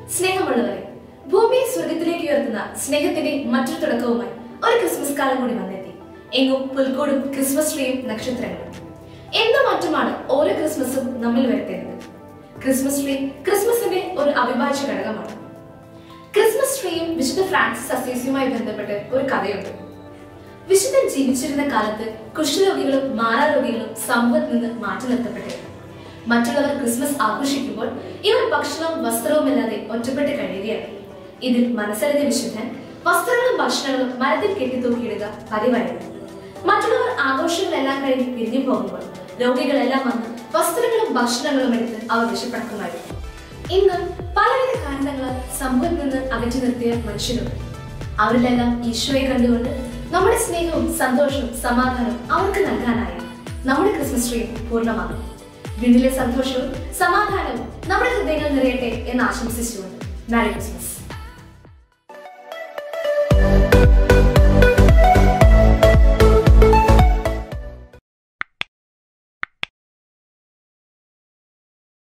സ്നേഹമുള്ളവരെ ഭൂമിയെ സ്വർഗത്തിലേക്ക് ഉയർത്തുന്ന സ്നേഹത്തിന്റെ മറ്റൊരു തുടക്കവുമായി ഒരു ക്രിസ്മസ് കാലം കൂടി വന്നെത്തി എങ്ങും പുൽക്കൂടും ക്രിസ്മസ് ട്രീയും നക്ഷത്രങ്ങളും എന്ത് മാറ്റമാണ് ഓരോ ക്രിസ്മസും നമ്മിൽ വരുത്തേണ്ടത് ക്രിസ്മസ് ട്രീ ക്രിസ്മസിന്റെ ഒരു അവിഭാജ്യ ഘടകമാണ് ക്രിസ്മസ് ട്രീയും വിശുദ്ധ ഫ്രാൻസിസ് അസീസിയുമായി ബന്ധപ്പെട്ട് ഒരു കഥയുണ്ട് വിശുദ്ധൻ ജീവിച്ചിരുന്ന കാലത്ത് കുഷ്ഠരോഗികളും മാറാരോഗികളും സമൂഹത്തിൽ നിന്ന് മാറ്റി നിർത്തപ്പെട്ടിരുന്നു മറ്റുള്ളവർ ക്രിസ്മസ് ആഘോഷിക്കുമ്പോൾ ഇവർ ഭക്ഷണവും വസ്ത്രവുമില്ലാതെ ഒറ്റപ്പെട്ട് കഴിയുകയാണ് ഇതിൽ മനസ്സറിഞ്ഞ വിശുദ്ധൻ വസ്ത്രങ്ങളും ഭക്ഷണങ്ങളും മരത്തിൽ കെട്ടിത്തൂക്കിയിടുക പതിവായിരുന്നു മറ്റുള്ളവർ ആഘോഷങ്ങളെല്ലാം കഴിഞ്ഞ് പിരിഞ്ഞു പോകുമ്പോൾ രോഗികളെല്ലാം വന്ന് വസ്ത്രങ്ങളും ഭക്ഷണങ്ങളും എടുത്ത് അവർ വിശപ്പടക്കുമായിരുന്നു ഇന്ന് പലവിധ കാരണങ്ങളാൽ സമൂഹത്തിൽ നിന്ന് അകറ്റി നിർത്തിയ മനുഷ്യരുണ്ട് അവരിലെല്ലാം ഈശോയെ കണ്ടുകൊണ്ട് നമ്മുടെ സ്നേഹവും സന്തോഷവും സമാധാനവും അവർക്ക് നൽകാനായി നമ്മുടെ ക്രിസ്മസ് ട്രീ പൂർണ്ണമാകും വീട്ടിലെ സന്തോഷവും സമാധാനവും നമ്മുടെ ഹൃദയങ്ങൾ നിറയട്ടെ എന്ന് ആശംസിച്ചുകൊണ്ട് മാരി ക്രിസ്മസ്